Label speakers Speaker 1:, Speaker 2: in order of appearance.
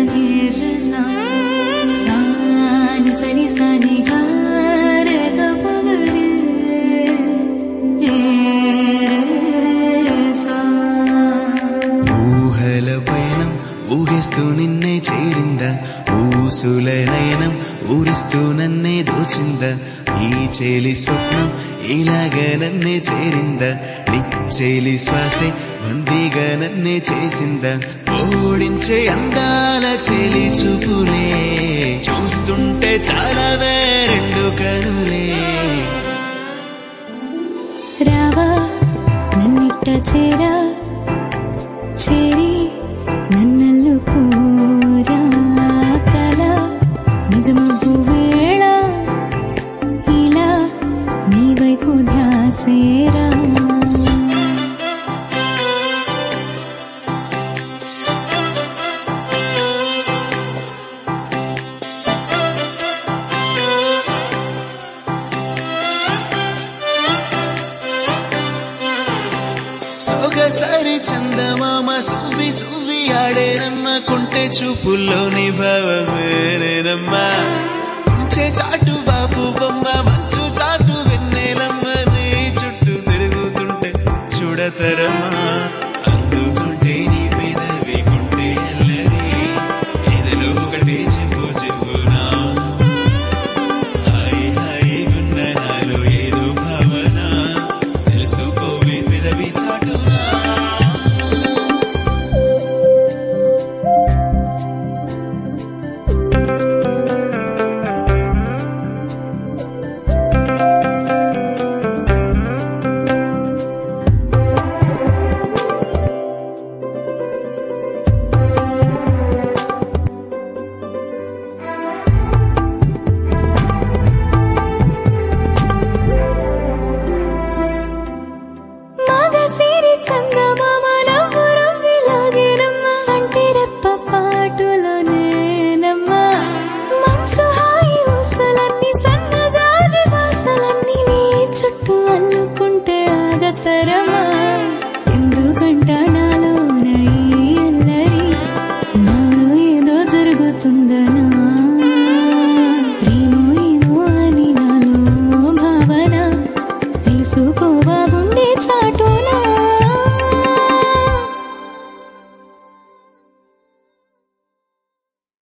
Speaker 1: ని ర సా సా ని స ని స ని గ రే గ ప గ రే ఏ రే సా
Speaker 2: ఊహల పయనం ఊగిస్తూ నిన్నే చేరిందా ఊసుల నయనం ఊరిస్తూ నన్నే దోచిందా ఈ చేలి స్వప్నం ఇలాగ నన్నే చేరిందా నిచ్చేలి శ్వాసే బందీగా నన్నే చేసిందా ఓడించే అందాల చెలి చూపులే చూస్తుంటే చాలా రెండు కనులే
Speaker 1: రావా నన్నిట్ట చేరా చేరి నన్నల్లు కోరా కల నిజమబ్బు వేళ ఇలా నీ వైపు ధ్యాసేరా
Speaker 2: సొగసారి చందమామ సువ్వి సువ్వి ఆడేనమ్మ కుంటే చూపుల్లోని భావమేనమ్మా కుంచే చాటు బాబు బొమ్మ మంచు చాటు వెన్నెలమ్మ నీ చుట్టూ తిరుగుతుంటే చూడతరమా అందుకుంటే నీ పెదవి కుంటే ఎల్లరి ఎదలో ఒకటే చెప్పు చెప్పునా హాయ్ హాయ్ గున్న నాలో ఏదో భావన తెలుసుకోవే పెదవి చాటునా
Speaker 1: మగసిరి చందమామ నవ్వు రవ్విలాగేనమ్మ అంటే రెప్ప పాటులోనేనమ్మా మంచు హాయి ఊసలన్నీ సన్నజాజి వాసలన్నీ నీ చుట్టూ అల్లుకుంటే ఆగతరమా ఎందుకంట నాలోన ఈ అల్లరి నాలో ఏదో జరుగుతుందనా ప్రేమో ఏమో అని నాలో భావన తెలుసుకోవా ఉండే చాటు